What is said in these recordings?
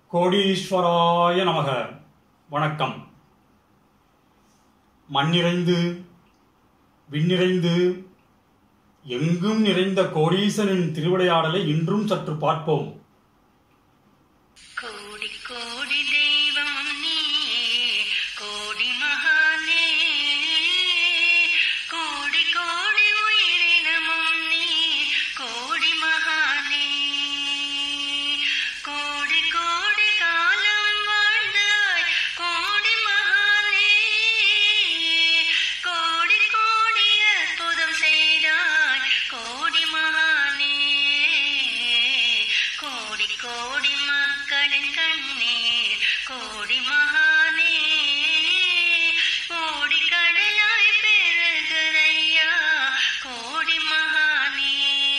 கோடீஸ்வராய நமக வணக்கம் மண்ணிறைந்து விண்ணிறைந்து எங்கும் நிறைந்த கோடீசனின் திருவிளையாடலை இன்றும் சற்று பார்ப்போம் கோடி கோடி தெய்வம் நீ கோடி மகானே கோடி கோடி உயிரினமும் நீ கோடி மகானே கோடி கோடி காலம் வாழ்ந்தாய் கோடி மகானே கோடி கோடி அற்புதம் செய்தாய் கோடி மகானே கோடி கோடி மக்களின் கண்ணீர் கோடி மகானே கோடி கடலாய் பெருகுதையா கோடி மகானே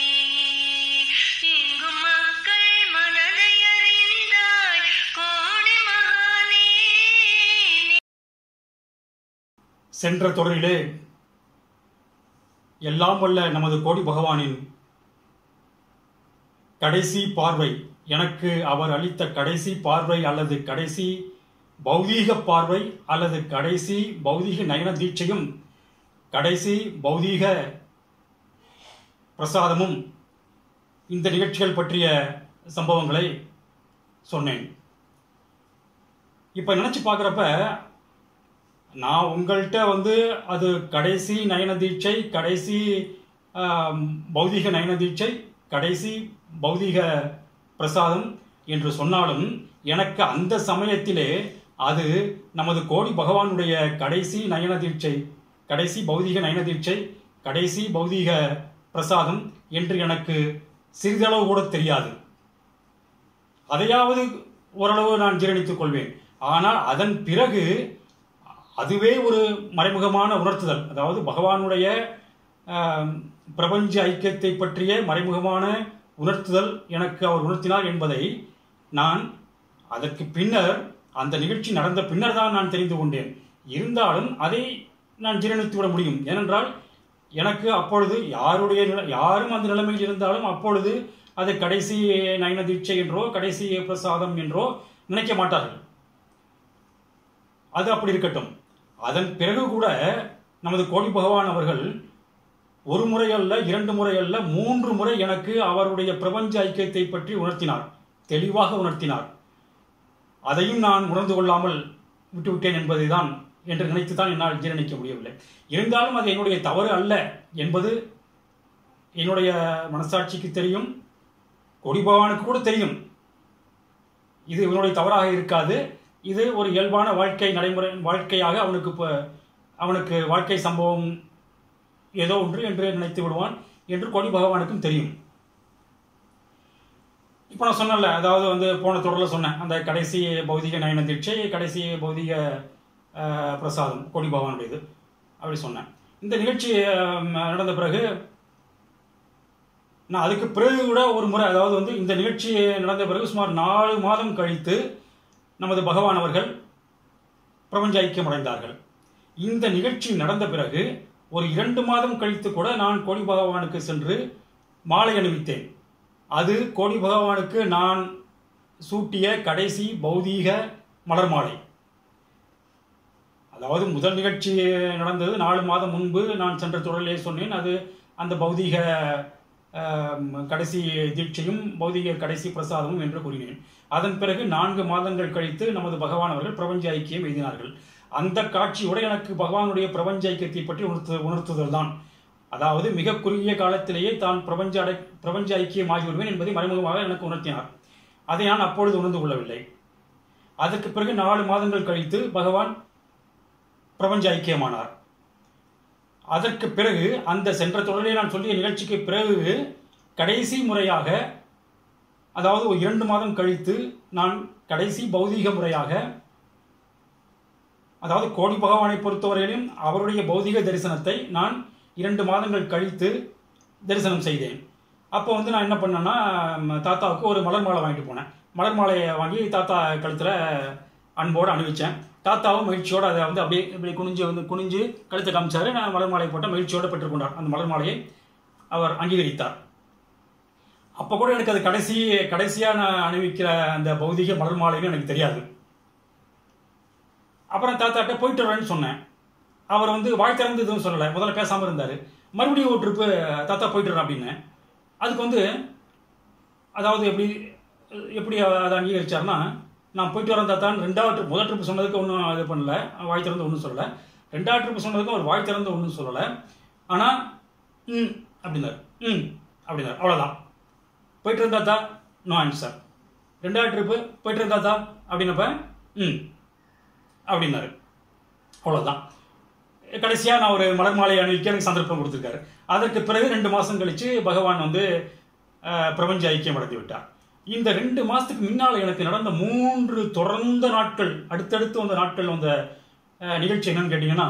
இங்கு மக்கள் மனதை அறிந்தாய் கோடி மகானே சென்ற தொடரிலே எல்லாம் வல்ல நமது கோடி பகவானின் கடைசி பார்வை எனக்கு அவர் அளித்த கடைசி பார்வை அல்லது கடைசி பௌதீக பார்வை அல்லது கடைசி பௌதீக நயன தீட்சையும் கடைசி பௌதீக பிரசாதமும் இந்த நிகழ்ச்சிகள் பற்றிய சம்பவங்களை சொன்னேன் இப்போ நினச்சி பார்க்குறப்ப நான் உங்கள்கிட்ட வந்து அது கடைசி நயன தீட்சை கடைசி ஆம், பௌதிக நயன தீட்சை கடைசி பௌதிக பிரசாதம் என்று சொன்னாலும் எனக்கு அந்த சமயத்திலே அது நமது கோடி பகவானுடைய கடைசி நயன தீட்சை கடைசி பௌதிக நயன தீட்சை கடைசி பௌதிக பிரசாதம் என்று எனக்கு சிறிதளவு கூட தெரியாது அதையாவது ஓரளவு நான் ஜீரணித்துக் கொள்வேன் ஆனால் அதன் பிறகு அதுவே ஒரு மறைமுகமான உணர்த்துதல் அதாவது பகவானுடைய ஆம், பிரபஞ்ச ஐக்கியத்தை பற்றிய மறைமுகமான உணர்த்துதல் எனக்கு அவர் உணர்த்தினார் என்பதை நான் அதற்கு பின்னர் அந்த நிகழ்ச்சி நடந்த பின்னர் தான் நான் தெரிந்து கொண்டேன் இருந்தாலும் அதை நான் ஜீரணித்து விட முடியும் ஏனென்றால் எனக்கு அப்பொழுது யாருடைய நில யாரும் அந்த நிலைமையில் இருந்தாலும் அப்பொழுது அது கடைசி நயன தீட்சை என்றோ கடைசி பிரசாதம் என்றோ நினைக்க மாட்டார்கள் அது அப்படி இருக்கட்டும் அதன் பிறகு கூட நமது கோடி பகவான் அவர்கள் ஒரு முறை அல்ல இரண்டு முறை அல்ல மூன்று முறை எனக்கு அவருடைய பிரபஞ்ச ஐக்கியத்தை பற்றி உணர்த்தினார் தெளிவாக உணர்த்தினார் அதையும் நான் உணர்ந்து கொள்ளாமல் விட்டுவிட்டேன் என்பதைதான் என்று நினைத்து தான் என்னால் ஜீரணிக்க முடியவில்லை இருந்தாலும் அது என்னுடைய தவறு அல்ல என்பது என்னுடைய மனசாட்சிக்கு தெரியும் கொடி பகவானுக்கு கூட தெரியும் இது இவனுடைய தவறாக இருக்காது இது ஒரு இயல்பான வாழ்க்கை நடைமுறை வாழ்க்கையாக அவனுக்கு இப்போ அவனுக்கு வாழ்க்கை சம்பவம் ஏதோ ஒன்று என்று நினைத்து விடுவான் என்று கொடி பகவானுக்கும் தெரியும் இப்போ நான் சொன்னேன்ல அதாவது வந்து போன தொடரில் சொன்னேன் அந்த கடைசி பௌதிக நயன தீட்சை கடைசி பௌதிக அஹ், பிரசாதம் கொடி பகவானுடையது அப்படி சொன்னேன் இந்த நிகழ்ச்சி அஹ், நடந்த பிறகு நான் அதுக்கு பிறகு கூட ஒரு முறை அதாவது வந்து இந்த நிகழ்ச்சி நடந்த பிறகு சுமார் நாலு மாதம் கழித்து நமது பகவான் அவர்கள் பிரபஞ்ச ஐக்கியம் அடைந்தார்கள் இந்த நிகழ்ச்சி நடந்த பிறகு ஒரு இரண்டு மாதம் கழித்து கூட நான் கோடி பகவானுக்கு சென்று மாலை அணிவித்தேன் அது கோடி பகவானுக்கு நான் சூட்டிய கடைசி பௌதீக மலர் மாலை அதாவது முதல் நிகழ்ச்சி நடந்தது நாலு மாதம் முன்பு நான் சென்ற தொடரிலே சொன்னேன் அது அந்த பௌதீக ஆம், கடைசி தீட்சையும் பௌதீக கடைசி பிரசாதமும் என்று கூறினேன் அதன் பிறகு நான்கு மாதங்கள் கழித்து நமது பகவான் அவர்கள் பிரபஞ்ச ஐக்கியம் எழுதினார்கள் அந்த காட்சியோட எனக்கு பகவானுடைய பிரபஞ்ச ஐக்கியத்தை பற்றி உணர்த்து உணர்த்துதல் தான் அதாவது மிக குறுகிய காலத்திலேயே தான் பிரபஞ்ச அடை பிரபஞ்ச ஐக்கியம் ஆகிவிடுவேன் என்பதை மறைமுகமாக எனக்கு உணர்த்தினார் அதை நான் அப்பொழுது உணர்ந்து கொள்ளவில்லை அதற்கு பிறகு நாலு மாதங்கள் கழித்து பகவான் பிரபஞ்ச ஐக்கியமானார் அதற்கு பிறகு அந்த சென்ற தொடரிலே நான் சொல்லிய நிகழ்ச்சிக்கு பிறகு கடைசி முறையாக அதாவது ஒரு இரண்டு மாதம் கழித்து நான் கடைசி பௌதீக முறையாக அதாவது கோடி பகவானை பொறுத்தவரையிலும் அவருடைய பௌதீக தரிசனத்தை நான் இரண்டு மாதங்கள் கழித்து தரிசனம் செய்தேன் அப்போ வந்து நான் என்ன பண்ணேன்னா ம், தாத்தாவுக்கு ஒரு மலர் மாலை வாங்கிட்டு போனேன் மலர் மாலையை வாங்கி தாத்தா கழுத்தில் அன்போடு அணிவிச்சேன் தாத்தாவும் மகிழ்ச்சியோடு அதை வந்து அப்படியே இப்படி குனிஞ்சு வந்து குனிஞ்சு கழுத்தை காமிச்சாரு நான் மலர் மாலை போட்ட மகிழ்ச்சியோடு பெற்றுக்கொண்டார் அந்த மலர் மாலையை அவர் அங்கீகரித்தார் அப்போ கூட எனக்கு அது கடைசி கடைசியாக நான் அணிவிக்கிற அந்த பௌதிக மலர் மாலைன்னு எனக்கு தெரியாது அப்புறம் தாத்தாட்ட போயிட்டு வரேன்னு சொன்னேன் அவர் வந்து வாய் திறந்து எதுவும் சொல்லலை முதல்ல பேசாமல் இருந்தார் மறுபடியும் ஒரு ட்ரிப்பு தாத்தா போயிட்டு வரேன் அப்படின்னு அதுக்கு வந்து அதாவது எப்படி எப்படி அதை அங்கீகரிச்சார்னா நான் போயிட்டு வரேன் தாத்தான்னு ரெண்டாவது ட்ரிப் முதல் ட்ரிப் சொன்னதுக்கு ஒன்றும் இது பண்ணல வாய் திறந்து ஒன்றும் சொல்லலை ரெண்டாவது ட்ரிப் சொன்னதுக்கு அவர் வாய் திறந்து ஒன்றும் சொல்லலை ஆனால் ம் அப்படின்னாரு ம் அப்படின்னாரு அவ்வளோதான் போயிட்டு இருந்தாத்தா நோ ஆன்சர் ரெண்டாவது ட்ரிப்பு போயிட்டு இருந்தாத்தா அப்படின்னப்ப ம் அப்படின்னாரு அவ்வளோதான் கடைசியாக நான் ஒரு மலர் மாலை அணிவிக்க எனக்கு சந்தர்ப்பம் கொடுத்துருக்காரு அதற்கு பிறகு ரெண்டு மாதம் கழித்து பகவான் வந்து அஹ், பிரபஞ்ச ஐக்கியம் அடைந்து விட்டார் இந்த ரெண்டு மாதத்துக்கு முன்னால் எனக்கு நடந்த மூன்று தொடர்ந்த நாட்கள் அடுத்தடுத்து வந்த நாட்கள் வந்த அஹ், நிகழ்ச்சி என்னன்னு கேட்டிங்கன்னா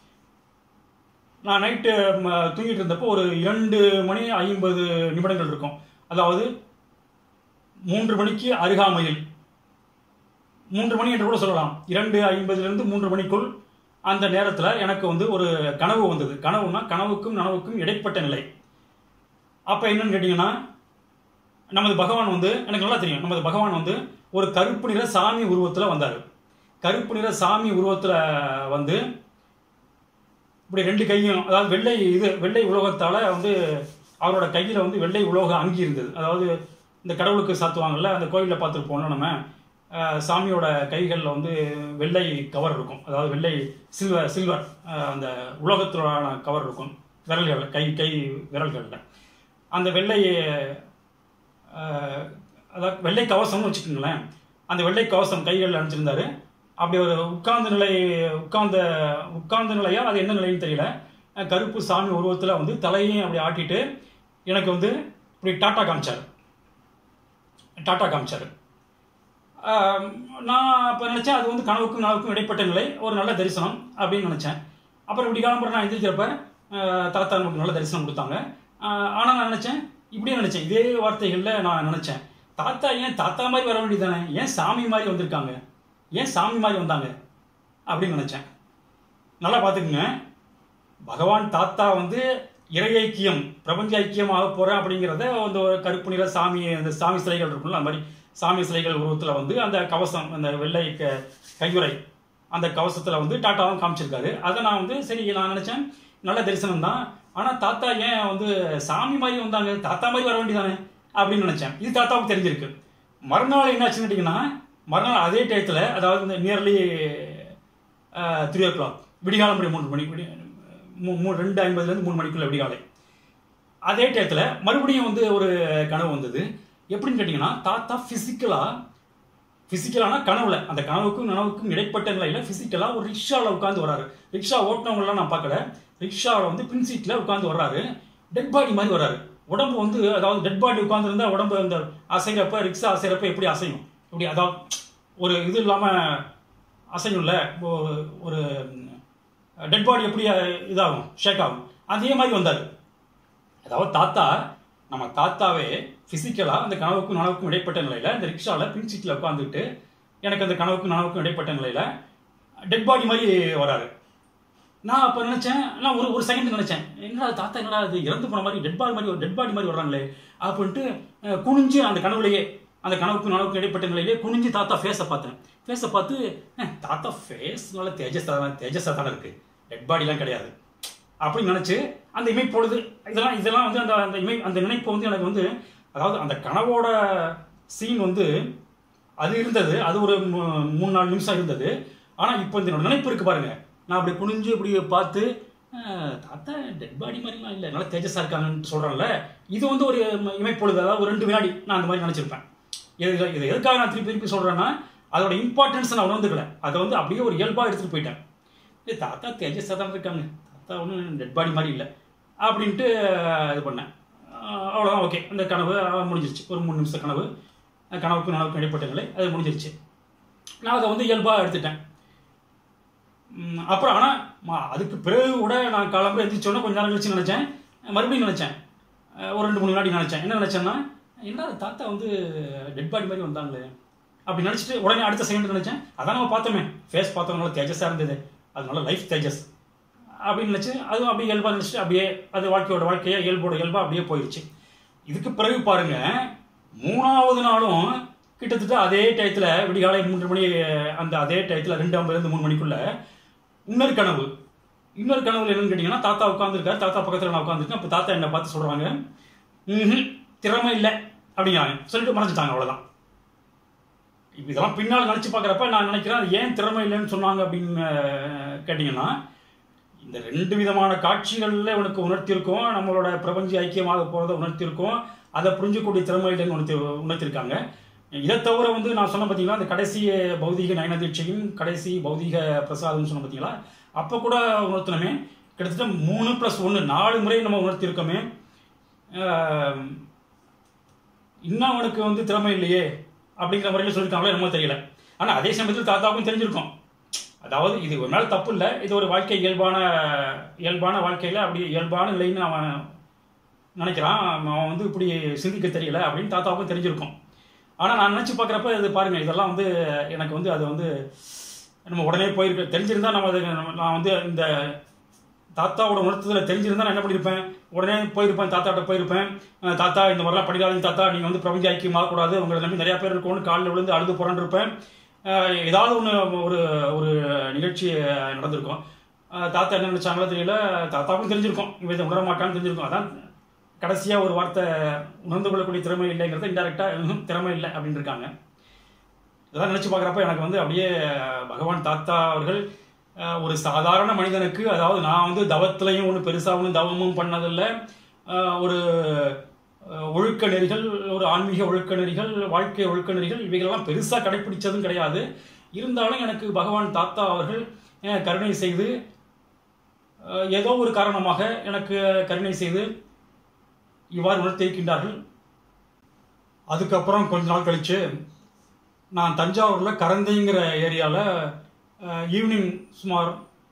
நான் நைட்டு தூங்கிட்டு இருந்தப்போ ஒரு இரண்டு மணி ஐம்பது நிமிடங்கள் இருக்கும் அதாவது மூன்று மணிக்கு அருகாமையில் மூன்று மணி என்று கூட சொல்லலாம் இரண்டு ஐம்பதுலேருந்து மூன்று மணிக்குள் அந்த நேரத்தில் எனக்கு வந்து ஒரு கனவு வந்தது கனவுனா கனவுக்கும் நனவுக்கும் இடைப்பட்ட நிலை அப்போ என்னன்னு கேட்டிங்கன்னா நமது பகவான் வந்து எனக்கு நல்லா தெரியும் நமது பகவான் வந்து ஒரு கருப்பு நிற சாமி உருவத்தில் வந்தார் கருப்பு நிற சாமி உருவத்தில் வந்து இப்படி ரெண்டு கையும் அதாவது வெள்ளை இது வெள்ளை உலோகத்தால் வந்து அவரோட கையில் வந்து வெள்ளை உலோக அங்கி இருந்தது அதாவது இந்த கடவுளுக்கு சாத்துவாங்கல்ல அந்த கோயிலில் பார்த்துருப்போம்ல நம்ம அஹ், சாமியோட கைகளில் வந்து வெள்ளை கவர் இருக்கும் அதாவது வெள்ளை சில்வர் சில்வர் அஹ், அந்த உலோகத்தோடான கவர் இருக்கும் விரல்கள் கை கை விரல்களில் அந்த வெள்ளை அஹ், அதாவது வெள்ளை கவசம்னு வச்சுக்கோங்களேன் அந்த வெள்ளை கவசம் கைகளில் அணிச்சிருந்தாரு அப்படி ஒரு உட்கார்ந்த நிலை உட்கார்ந்த உட்கார்ந்த நிலையா அது என்ன நிலைன்னு தெரியல அஹ் கருப்பு சாமி உருவத்தில் வந்து தலையையும் அப்படி ஆட்டிட்டு எனக்கு வந்து இப்படி டாட்டா காமிச்சார் டாட்டா காமிச்சார் ஆஹ் நான் அப்போ நினச்சேன் அது வந்து கனவுக்கும் நனவுக்கும் இடைப்பட்ட நிலை ஒரு நல்ல தரிசனம் அப்படின்னு நினச்சேன் அப்புறம் இப்படி காலம்பரம் நான் எந்திரிக்கிறப்ப ஆஹ் தாத்தா நமக்கு நல்ல தரிசனம் கொடுத்தாங்க ஆனால் நான் நினச்சேன் இப்படியே நினச்சேன் இதே வார்த்தைகளில் நான் நினச்சேன் தாத்தா ஏன் தாத்தா மாதிரி வர வேண்டியதானே ஏன் சாமி மாதிரி வந்திருக்காங்க ஏன் சாமி மாதிரி வந்தாங்க அப்படின்னு நினச்சேன் நல்லா பார்த்துக்குங்க பகவான் தாத்தா வந்து இறை ஐக்கியம் பிரபஞ்ச ஐக்கியம் ஆக போறேன் அப்படிங்கிறத அந்த ஒரு கருப்பு நிற சாமி அந்த சாமி சிலைகள் இருக்கும்ல அந்த மாதிரி சாமி சிலைகள் உருவத்தில் வந்து அந்த கவசம் அந்த வெள்ளை க கையுறை அந்த கவசத்தில் வந்து டாட்டாவும் காமிச்சிருக்காரு அதை நான் வந்து சரி நான் நினச்சேன் நல்ல தரிசனம் தான் ஆனால் தாத்தா ஏன் வந்து சாமி மாதிரி வந்தாங்க தாத்தா மாதிரி வர வேண்டியதானே அப்படின்னு நினச்சேன் இது தாத்தாவுக்கு தெரிஞ்சிருக்கு மறுநாள் என்னாச்சுன்னு கேட்டிங்கன்னா மறுநாள் அதே டயத்தில் அதாவது இந்த நியர்லி த்ரீ ஓ கிளாக் விடிகாலம் மணி மூணு மணி விடி மூ- மூ- ரெண்டு ஐம்பதுலேருந்து மூணு மணிக்குள்ள விடிகாலை அதே டயத்தில் மறுபடியும் வந்து ஒரு கனவு வந்தது எப்படின்னு கேட்டிங்கன்னா தாத்தா ஃபிசிக்கலாக ஃபிசிக்கலான கனவுல அந்த கனவுக்கும் நனவுக்கும் இடைப்பட்ட நிலையில ஃபிசிக்கலாக ஒரு ரிக்ஷாவில் உட்காந்து வராரு ரிக்ஷா ஓட்டினவங்களாம் நான் பார்க்கல ரிக்ஷாவில் வந்து பின் சீட்டில் உட்காந்து வர்றாரு டெட் பாடி மாதிரி வர்றாரு உடம்பு வந்து அதாவது டெட் பாடி உட்காந்துருந்தா உடம்பு அந்த அசைகிறப்ப ரிக்ஷா அசைகிறப்ப எப்படி அசையும் இப்படி அதாவது ஒரு இது இல்லாமல் அசையும்ல ஒரு- ஒரு டெட் பாடி எப்படி இதாகும் ஷேக் ஆகும் அதே மாதிரி வந்தார் அதாவது தாத்தா நம்ம தாத்தாவே ஃபிசிக்கலாக அந்த கனவுக்கும் நனவுக்கும் இடைப்பட்ட நிலையில் இந்த ரிக்ஷாவில் பின் சீட்டில் உட்காந்துக்கிட்டு எனக்கு அந்த கனவுக்கும் நனவுக்கும் இடைப்பட்ட நிலையில் டெட் பாடி மாதிரி வராரு நான் அப்போ நினச்சேன் நான் ஒரு ஒரு செகண்ட் நினச்சேன் என்னடா தாத்தா என்னடா இது இறந்து போன மாதிரி டெட் பாடி மாதிரி ஒரு டெட் பாடி மாதிரி வர்றாங்களே அப்படின்ட்டு அஹ், குனிஞ்சு அந்த கனவுலையே அந்த கனவுக்கும் நனவுக்கும் இடைப்பட்ட நிலையிலே குனிஞ்சு தாத்தா ஃபேஸை பார்த்தேன் ஃபேஸை பார்த்து அஹ், தாத்தா ஃபேஸ் நல்ல தேஜஸாக தானே தேஜஸாக தானே இருக்குது டெட் பாடிலாம் கிடையாது அப்படின்னு நினச்சி அந்த இமைப்பொழுது இதெல்லாம் இதெல்லாம் வந்து அந்த அந்த இமை அந்த நினைப்பு வந்து எனக்கு வந்து அதாவது அந்த கனவோட சீன் வந்து அது இருந்தது அது ஒரு மூ- மூணு நாலு நிமிஷம் இருந்தது ஆனால் இப்போ இந்த என்னோட நினைப்பு இருக்கு பாருங்க நான் அப்படி குனிஞ்சு இப்படி பார்த்து அஹ், தாத்தா டெட் பாடி மாதிரிலாம் இல்லை நல்லா தேஜஸாக இருக்காங்கன்னு சொல்கிறேன்ல இது வந்து ஒரு ம- இமைப்பொழுது அதாவது ஒரு ரெண்டு வினாடி நான் அந்த மாதிரி நினச்சிருப்பேன் இது இது எதுக்காக நான் திருப்பி திருப்பி சொல்கிறேன்னா அதோட இம்பார்ட்டன்ஸ் நான் உணர்ந்துக்கல அதை வந்து அப்படியே ஒரு இயல்பாக எடுத்துகிட்டு போயிட்டேன் ஏய் தாத்தா தேஜஸாக தான் இருக்காங்க தாத்தா ஒன்றும் டெட் பாடி மாதிரி இல்லை அப்படின்ட்டு அஹ், இது பண்ணேன் அஹ், அவ்வளோதான் ஓகே அந்த கனவு அஹ், முடிஞ்சிருச்சு ஒரு மூணு நிமிஷம் கனவு அஹ், கனவுக்கு நனவுக்கு இடைப்பட்ட நிலை அது முடிஞ்சிருச்சு நான் அதை வந்து இயல்பாக எடுத்துட்டேன் ம், அப்புறம் ஆனால் அதுக்கு பிறகு கூட நான் கிளம்பி எந்திரிச்சோன்னே கொஞ்ச நேரம் கழிச்சு நினச்சேன் மறுபடியும் நினச்சேன் ஒரு ரெண்டு மூணு முன்னாடி நினச்சேன் என்ன நினச்சேன்னா என்ன தாத்தா வந்து டெட் பாடி மாதிரி வந்தாங்களே அப்படி நினச்சிட்டு உடனே அடுத்த செகண்ட் நினச்சேன் அதான் நம்ம பார்த்தோமே ஃபேஸ் பார்த்தவங்களால தேஜஸாக இருந்தது அதனால லைஃப் தேஜஸ் அப்படின்னு நினச்சி அதுவும் அப்படியே இயல்பாக நினச்சிட்டு அப்படியே அது வாழ்க்கையோட வாழ்க்கையை இயல்போட இயல்பாக அப்படியே போயிடுச்சு இதுக்கு பிறகு பாருங்க மூணாவது நாளும் கிட்டத்தட்ட அதே டயத்தில் விடிகாலை மூன்று மணி அந்த அதே டயத்தில் ரெண்டு ஐம்பதுலேருந்து மூணு மணிக்குள்ள இன்னொரு கனவு இன்னொரு கனவுல என்னன்னு கேட்டிங்கன்னா தாத்தா உட்காந்துருக்காரு தாத்தா பக்கத்தில் நான் உட்காந்துருக்கேன் அப்போ தாத்தா என்னை பார்த்து சொல்கிறாங்க ம் திறமை இல்லை அப்படிங்கிறாங்க சொல்லிட்டு மறைஞ்சிட்டாங்க அவ்வளோதான் இப்ப இதெல்லாம் பின்னால் நினச்சி பார்க்குறப்ப நான் நினைக்கிறேன் அது ஏன் திறமை இல்லைன்னு சொன்னாங்க அப்படின்னு அஹ், கேட்டிங்கன்னா இந்த ரெண்டு விதமான காட்சிகளில் உனக்கு உணர்த்தியிருக்கோம் நம்மளோட பிரபஞ்ச ஐக்கியமாக போகிறத உணர்த்தியிருக்கோம் அதை புரிஞ்சக்கூடிய திறமை இல்லைன்னு உணர்த்தி உணர்த்தியிருக்காங்க இதை தவிர வந்து நான் சொன்ன பார்த்தீங்களா அந்த கடைசி பௌதீக நயனதீட்சையும் கடைசி பௌதீக பிரசாதம் சொன்ன பார்த்தீங்களா அப்போ கூட உணர்த்தினமே கிட்டத்தட்ட மூணு ப்ளஸ் ஒன்று நாலு முறை நம்ம உணர்த்தியிருக்கோமே ஆஹ், இன்னும் அவனுக்கு வந்து திறமை இல்லையே அப்படிங்கிற முறையில் சொல்லியிருக்காங்களோ என்னமோ தெரியல ஆனால் அதே சமயத்தில் தாத்தாவுக்கும் தெரிஞ்சிருக்கும் அதாவது இது ஒரு நாள் தப்பு இல்லை இது ஒரு வாழ்க்கை இயல்பான இயல்பான வாழ்க்கையில் அப்படி இயல்பான நிலைன்னு அவன் நினைக்கிறான் அவன் வந்து இப்படி சிந்திக்க தெரியல அப்படின்னு தாத்தாவுக்கும் தெரிஞ்சிருக்கும் ஆனால் நான் நினச்சி பார்க்குறப்ப இது பாருங்க இதெல்லாம் வந்து எனக்கு வந்து அது வந்து நம்ம உடனே போயிருக்கு தெரிஞ்சிருந்தா நம்ம அது நம்ம- நான் வந்து இந்த தாத்தாவோட உணர்த்துதல தெரிஞ்சிருந்தா நான் என்ன பண்ணியிருப்பேன் உடனே போயிருப்பேன் தாத்தாட்ட போயிருப்பேன் அஹ் தாத்தா இந்த மாதிரிலாம் படிக்காதீங்க தாத்தா நீங்கள் வந்து பிரபஞ்ச ஐக்கியமாக கூடாது உங்களை நம்பி நிறைய பேர் இருக்கோன்னு காலில் விழுந்து அழுது புரண்டிருப்பேன் அஹ் ஏதாவது ஒன்று ஒரு ஒரு நிகழ்ச்சி நடந்திருக்கும் அஹ் தாத்தா என்ன நினைச்சாங்களோ தெரியல தாத்தாவுக்கும் தெரிஞ்சிருக்கும் இவன் இதை உணர மாட்டான்னு தெரிஞ்சிருக்கும் அதான் கடைசியாக ஒரு வார்த்தை உணர்ந்து கொள்ளக்கூடிய திறமை இல்லைங்கிறது இன்டெரக்டாக திறமை இல்லை அப்படின்னு இருக்காங்க இதெல்லாம் நினச்சி பார்க்குறப்ப எனக்கு வந்து அப்படியே பகவான் தாத்தா அவர்கள் அஹ், ஒரு சாதாரண மனிதனுக்கு அதாவது நான் வந்து தவத்திலையும் ஒன்றும் பெருசாக ஒன்றும் தவமும் பண்ணதில்லை அஹ், ஒரு அஹ், ஒழுக்க நெறிகள் ஒரு ஆன்மீக ஒழுக்க நெறிகள் வாழ்க்கை ஒழுக்க நெறிகள் இவைகளெல்லாம் பெருசாக கடைப்பிடிச்சதும் கிடையாது இருந்தாலும் எனக்கு பகவான் தாத்தா அவர்கள் அஹ், கருணை செய்து அஹ், ஏதோ ஒரு காரணமாக எனக்கு கருணை செய்து இவ்வாறு உணர்த்தியிருக்கின்றார்கள் அதுக்கப்புறம் கொஞ்ச நாள் கழிச்சு நான் தஞ்சாவூரில் கரந்தைங்கிற ஏரியாவில் ஈவினிங் சுமார்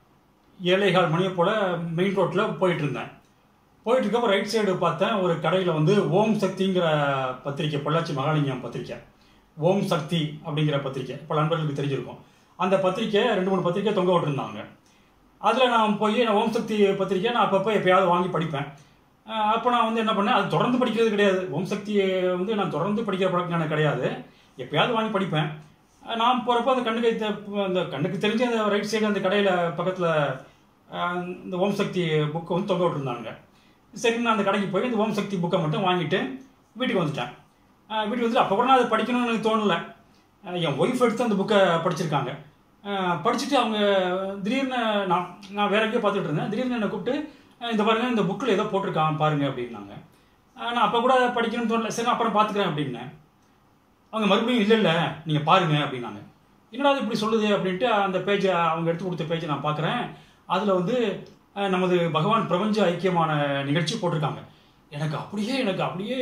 ஏழைகால் மணியை போல் மெயின் ரோட்டில் போயிட்டு இருந்தேன் போயிட்டு இருக்கப்போ ரைட் சைடு பார்த்தேன் ஒரு கடையில் வந்து ஓம் சக்திங்கிற பத்திரிக்கை பொள்ளாச்சி மகாலிங்கம் பத்திரிக்கை ஓம் சக்தி அப்படிங்கிற பத்திரிக்கை இப்போ நண்பர்களுக்கு தெரிஞ்சிருக்கும் அந்த பத்திரிக்கை ரெண்டு மூணு பத்திரிக்கை தொங்க விட்டுருந்தாங்க அதில் நான் போய் நான் ஓம் சக்தி பத்திரிக்கை நான் அப்பப்போ எப்பயாவது வாங்கி படிப்பேன் அப்போ நான் வந்து என்ன பண்ணேன் அது தொடர்ந்து படிக்கிறது கிடையாது ஓம் சக்தி வந்து நான் தொடர்ந்து படிக்கிற பழக்கம் எனக்கு கிடையாது எப்பயாவது வாங்கி படிப்பேன் அஹ் நான் போகிறப்ப அந்த கண்ணுக்கு தெ- அந்த கண்ணுக்கு தெரிஞ்ச அந்த ரைட் சைடு அந்த கடையில் பக்கத்தில் இந்த ஓம் சக்தி புக்கை வந்து தொங்க விட்டுருந்தாங்க சரி நான் அந்த கடைக்கு போய் இந்த ஓம் சக்தி புக்கை மட்டும் வாங்கிட்டு வீட்டுக்கு வந்துட்டேன் அஹ் வீட்டுக்கு வந்துட்டு அப்போ கூட நான் அதை படிக்கணும்னு எனக்கு தோணலை அஹ் என் ஒய்ஃப் எடுத்து அந்த புக்கை படிச்சிருக்காங்க அஹ் படிச்சுட்டு அவங்க திடீர்னு நான் நான் வேற எங்கேயோ பார்த்துட்டு இருந்தேன் திடீர்னு என்னை கூப்பிட்டு அஹ் இந்த பாருங்க இந்த புக்கில் ஏதோ போட்டிருக்கான் பாருங்க அப்படின்னாங்க அஹ் நான் அப்போ கூட படிக்கணும்னு தோணல சரி நான் அப்புறம் பார்த்துக்கிறேன் அப்படின்னேன் அவங்க மறுபடியும் இல்லை இல்லை நீங்கள் பாருங்க அப்படின்னாங்க என்னடா இது இப்படி சொல்லுது அப்படின்ட்டு அந்த பேஜை அவங்க எடுத்து கொடுத்த பேஜை நான் பார்க்குறேன் அதில் வந்து அஹ், நமது பகவான் பிரபஞ்ச ஐக்கியமான நிகழ்ச்சி போட்டிருக்காங்க எனக்கு அப்படியே எனக்கு அப்படியே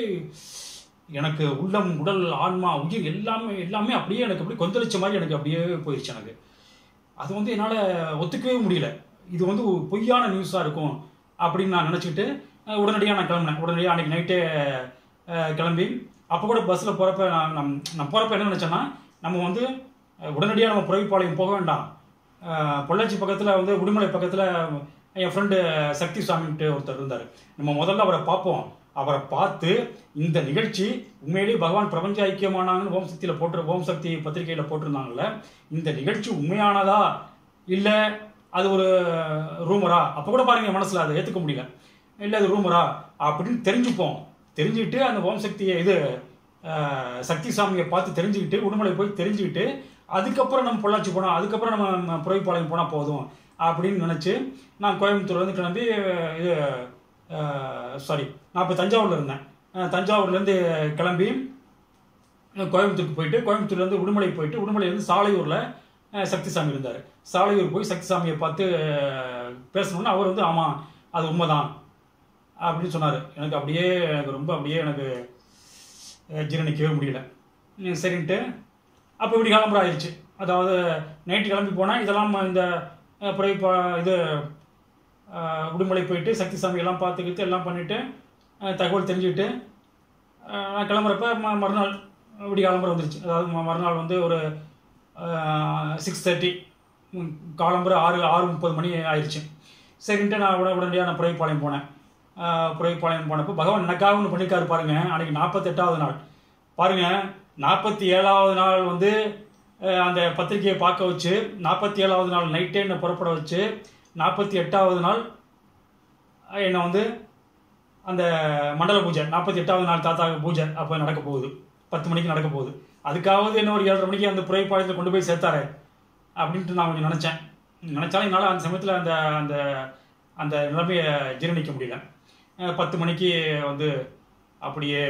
எனக்கு உள்ளம் உடல் ஆன்மா உயிர் எல்லாமே எல்லாமே அப்படியே எனக்கு அப்படியே கொந்தளிச்ச மாதிரி எனக்கு அப்படியே போயிடுச்சு எனக்கு அது வந்து என்னால் ஒத்துக்கவே முடியல இது வந்து ஒரு பொய்யான நியூஸாக இருக்கும் அப்படின்னு நான் நினச்சிக்கிட்டு உடனடியாக நான் கிளம்பினேன் உடனடியாக அன்றைக்கி நைட்டே கிளம்பி அப்போ கூட பஸ்ஸில் போகிறப்ப நான் நம் நான் போகிறப்ப என்ன நினச்சேன்னா நம்ம வந்து உடனடியாக நம்ம புறவிப்பாளையம் போக வேண்டாம் அஹ், பொள்ளாச்சி பக்கத்தில் வந்து உடுமலை பக்கத்தில் என் ஃப்ரெண்டு சக்தி சுவாமின்ட்டு ஒருத்தர் இருந்தார் நம்ம முதல்ல அவரை பார்ப்போம் அவரை பார்த்து இந்த நிகழ்ச்சி உண்மையிலேயே பகவான் பிரபஞ்ச ஐக்கியமானாங்கன்னு ஓம் சக்தியில் போட்டு ஓம் சக்தி பத்திரிகையில் போட்டிருந்தாங்கல்ல இந்த நிகழ்ச்சி உண்மையானதா இல்லை அது ஒரு ரூமரா அப்போ கூட பாருங்க என் மனசில் அதை ஏற்றுக்க முடியல இல்லை அது ரூமரா அப்படின்னு தெரிஞ்சுப்போம் தெரிஞ்சுக்கிட்டு அந்த ஓம் சக்தியை இது அஹ், சக்தி சாமியை பார்த்து தெரிஞ்சுக்கிட்டு உடுமலை போய் தெரிஞ்சுக்கிட்டு அதுக்கப்புறம் நம்ம பொள்ளாச்சி போனோம் அதுக்கப்புறம் நம்ம புறவிப்பாளையம் போனால் போதும் அப்படின்னு நினச்சி நான் கோயம்புத்தூர்லேருந்து கிளம்பி இது சாரி நான் இப்போ தஞ்சாவூரில் இருந்தேன் அஹ், தஞ்சாவூர்லேருந்து கிளம்பி கோயம்புத்தூருக்கு போயிட்டு கோயம்புத்தூர்லேருந்து உடுமலை போயிட்டு உடுமலையிலேருந்து சாலையூரில் சக்தி சாமி இருந்தார் சாலையூர் போய் சக்தி சாமியை பார்த்து அஹ், பேசணும்னா அவர் வந்து ஆமாம் அது உண்மைதான் அப்படின்னு சொன்னார் எனக்கு அப்படியே எனக்கு ரொம்ப அப்படியே எனக்கு அஹ், ஜீரணிக்கவே முடியல உம், சரின்ட்டு அப்போ இப்படி கிளம்புற ஆயிடுச்சு அதாவது நைட்டு கிளம்பி போனால் இதெல்லாம் இந்த அஹ், பிறகு இப்போ இது அஹ், உடுமலை போயிட்டு சக்தி சாமி எல்லாம் பார்த்துக்கிட்டு எல்லாம் பண்ணிவிட்டு தகவல் தெரிஞ்சுக்கிட்டு அஹ், நான் கிளம்புறப்ப ம மறுநாள் இப்படி கிளம்புற வந்துருச்சு அதாவது ம- மறுநாள் வந்து ஒரு சிக்ஸ் தேர்ட்டி காலம்புற ஆறு ஆறு முப்பது மணி ஆயிடுச்சு சரின்ட்டு நான் உட உடனடியாக நான் புறவிப்பாளையம் போனேன் புறைப்பாளையம் போனப்போ பகவான் எனக்காக ஒன்று பண்ணியிருக்காரு பாருங்க அன்னைக்கு நாற்பத்தெட்டாவது நாள் பாருங்க நாற்பத்தி ஏழாவது நாள் வந்து அஹ், அந்த பத்திரிக்கையை பார்க்க வச்சு நாற்பத்தி ஏழாவது நாள் நைட்டே என்னை புறப்பட வச்சு நாற்பத்தி எட்டாவது நாள் அஹ், என்னை வந்து அந்த மண்டல பூஜை நாற்பத்தி எட்டாவது நாள் தாத்தா பூஜை அப்போ நடக்க போகுது பத்து மணிக்கு நடக்க போகுது அதுக்காவது என்ன ஒரு ஏழரை மணிக்கு அந்த புறைப்பாளையத்தில் கொண்டு போய் சேர்த்தாரு அப்படின்ட்டு நான் கொஞ்சம் நினச்சேன் நினச்சாலும் என்னால் அந்த சமயத்தில் அந்த அந்த அந்த நிலைமையை ஜீரணிக்க முடியல அஹ் பத்து மணிக்கு வந்து அப்படியே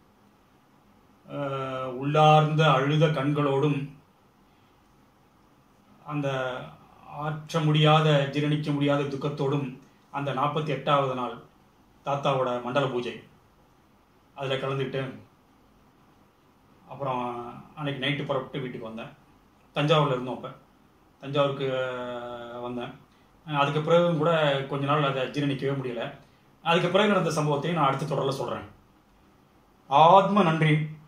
அஹ், உள்ளார்ந்த அழுத கண்களோடும் அந்த ஆற்ற முடியாத ஜீரணிக்க முடியாத துக்கத்தோடும் அந்த நாற்பத்தி எட்டாவது நாள் தாத்தாவோட மண்டல பூஜை அதில் கலந்துக்கிட்டு அப்புறம் அன்னைக்கு நைட்டு புறப்பட்டு வீட்டுக்கு வந்தேன் தஞ்சாவூரில் இருந்தோம் அப்போ தஞ்சாவூருக்கு அஹ், வந்தேன் அஹ், அதுக்கு பிறகும் கூட கொஞ்ச நாள் அதை ஜீரணிக்கவே முடியல அதுக்கு பிறகு நடந்த சம்பவத்தையும் நான் அடுத்த தொடரில் சொல்கிறேன் ஆத்ம நன்றி